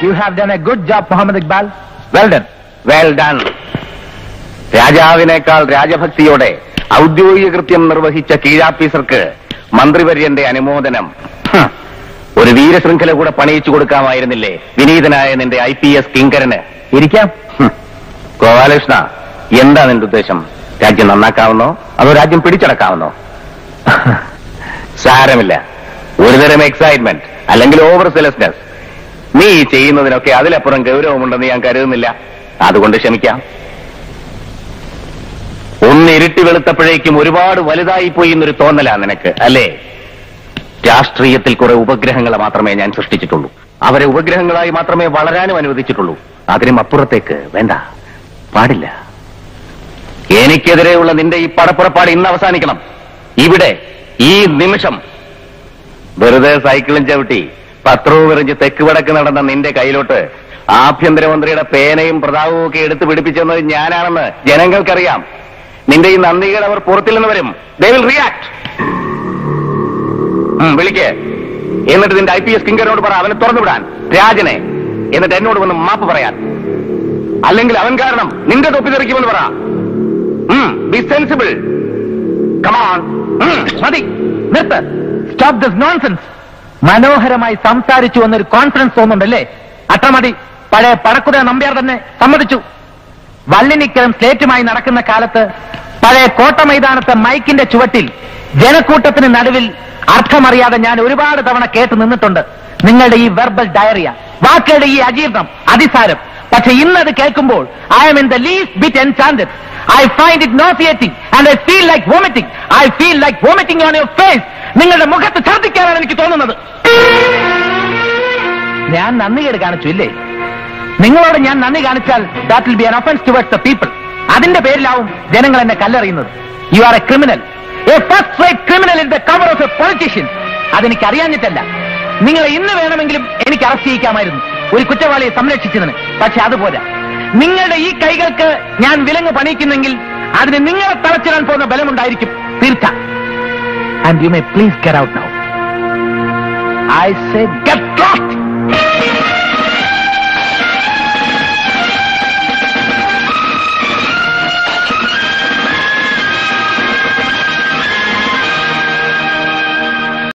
You have done a good job, Muhammad Iqbal. Well done. Well done രാജാവിനേക്കാൾ രാജഭക്തിയോടെ ഔദ്യോഗിക കൃത്യം നിർവഹിച്ച കീഴാഫീസർക്ക് മന്ത്രിവര്യന്റെ അനുമോദനം ഹ്. ഒരു വീരശൃംഖല കൂടെ പണിയിച്ചു കൊടുക്കാമായിരുന്നില്ലേ വിനീതനായ നിന്റെ ഐ പി എസ് കിങ്കരന് ഇരിക്കാം ഹ്. ഗോപാലകൃഷ്ണ എന്താ നിന്റെ ഉദ്ദേശം രാജ്യം നന്നാക്കാവുന്നോ അതോ രാജ്യം പിടിച്ചടക്കാവുന്നോ സാരമില്ല ഒരുതരം എക്സൈറ്റ്മെന്റ് അല്ലെങ്കിൽ ഓവർ സെലസ്നെസ് നീ ഈ ചെയ്യുന്നതിനൊക്കെ അതിലപ്പുറം ഗൗരവമുണ്ടെന്ന് ഞാൻ കരുതുന്നില്ല അതുകൊണ്ട് ക്ഷമിക്കാം ഒന്ന് ഇരുട്ടി വെളുത്തപ്പോഴേക്കും ഒരുപാട് വലുതായി പോയി എന്നൊരു തോന്നലാ നിനക്ക് അല്ലേ രാഷ്ട്രീയത്തിൽ കുറെ ഉപഗ്രഹങ്ങളെ മാത്രമേ ഞാൻ സൃഷ്ടിച്ചിട്ടുള്ളൂ അവരെ ഉപഗ്രഹങ്ങളായി മാത്രമേ വളരാനും അനുവദിച്ചിട്ടുള്ളൂ അതിനും അപ്പുറത്തേക്ക് വേണ്ട പാടില്ല എനിക്കെതിരെയുള്ള നിന്റെ ഈ പടപ്പുറപ്പാട് ഇന്ന് അവസാനിക്കണം ഇവിടെ ഈ നിമിഷം വെറുതെ സൈക്കിളും ചവിട്ടി പത്രവും എറിഞ്ഞ് തെക്ക് വടക്ക് നടന്ന നിന്റെ കയ്യിലോട്ട് ആഭ്യന്തരമന്ത്രിയുടെ പേനയും പ്രതാപവും ഒക്കെ എടുത്തു പിടിപ്പിച്ചെന്നത് ഞാനാണെന്ന് ജനങ്ങൾക്കറിയാം നിന്റെ ഈ നന്ദികൾ അവർ പുറത്തിൽ നിന്ന് വരും ദേ വിൽ റിയാക്ട് വിളിക്ക് എന്നിട്ട് നിന്റെ ഐ പി എസ് കിങ്കറിനോട് പറ അവനെ തുറന്നുവിടാൻ രാജനെ എന്നിട്ട് എന്നോട് വന്ന് മാപ്പ് പറയാൻ അല്ലെങ്കിൽ അവൻ കാരണം നിന്റെ തൊപ്പി തെറിക്കുമെന്ന് പറ ബി സെൻസിബിൾ കമാൺ മതി നിർത്ത് സ്റ്റോപ്പ് ദിസ് നോൺസെൻസ് മനോഹരമായി സംസാരിച്ചു എന്നൊരു കോൺഫിഡൻസ് തോന്നുന്നുണ്ടല്ലേ അത്ര മതി പഴയ പടക്കുത നമ്പ്യാർ തന്നെ സമ്മതിച്ചു വള്ളിനിക്കലും സ്ലേറ്റുമായി നടക്കുന്ന കാലത്ത് പഴയ കോട്ട മൈതാനത്തെ മൈക്കിന്റെ ചുവട്ടിൽ ജനക്കൂട്ടത്തിന് നടുവിൽ അർത്ഥമറിയാതെ ഞാൻ ഒരുപാട് തവണ കേട്ട് നിന്നിട്ടുണ്ട് നിങ്ങളുടെ ഈ വെർബൽ ഡയറിയ വാക്കുകളുടെ ഈ അജീർണം അതിസാരം പക്ഷെ ഇന്നത് കേൾക്കുമ്പോൾ I am in the least bit enchanted I find it nauseating and I feel like vomiting I feel like vomiting on your face നിങ്ങളുടെ മുഖത്ത് ഛർദ്ദിക്കാനാണ് എനിക്ക് തോന്നുന്നത് ഞാൻ നന്ദികേട് കാണിച്ചു ഇല്ലേ നിങ്ങളോട് ഞാൻ നന്ദി കാണിച്ചാൽ that will be an offence towards the people അതിന്റെ പേരിലാവും ജനങ്ങൾ എന്നെ കല്ലെറിയുന്നത് you are a criminal a first rate criminal in the cover of a politician അതെനിക്ക് അറിയാഞ്ഞിട്ടല്ല നിങ്ങളെ ഇന്ന് വേണമെങ്കിലും എനിക്ക് അറസ്റ്റ് ചെയ്യിക്കാമായിരുന്നു ഒരു കുറ്റവാളിയെ സംരക്ഷിച്ചതിന് പക്ഷെ അതുപോലെ നിങ്ങളുടെ ഈ കൈകൾക്ക് ഞാൻ വിലങ്ങ് പണിയിക്കുന്നെങ്കിൽ അതിന് നിങ്ങളെ തളച്ചിടാൻ പോകുന്ന ബലമുണ്ടായിരിക്കും തീർച്ച and you may please get out now I say get lost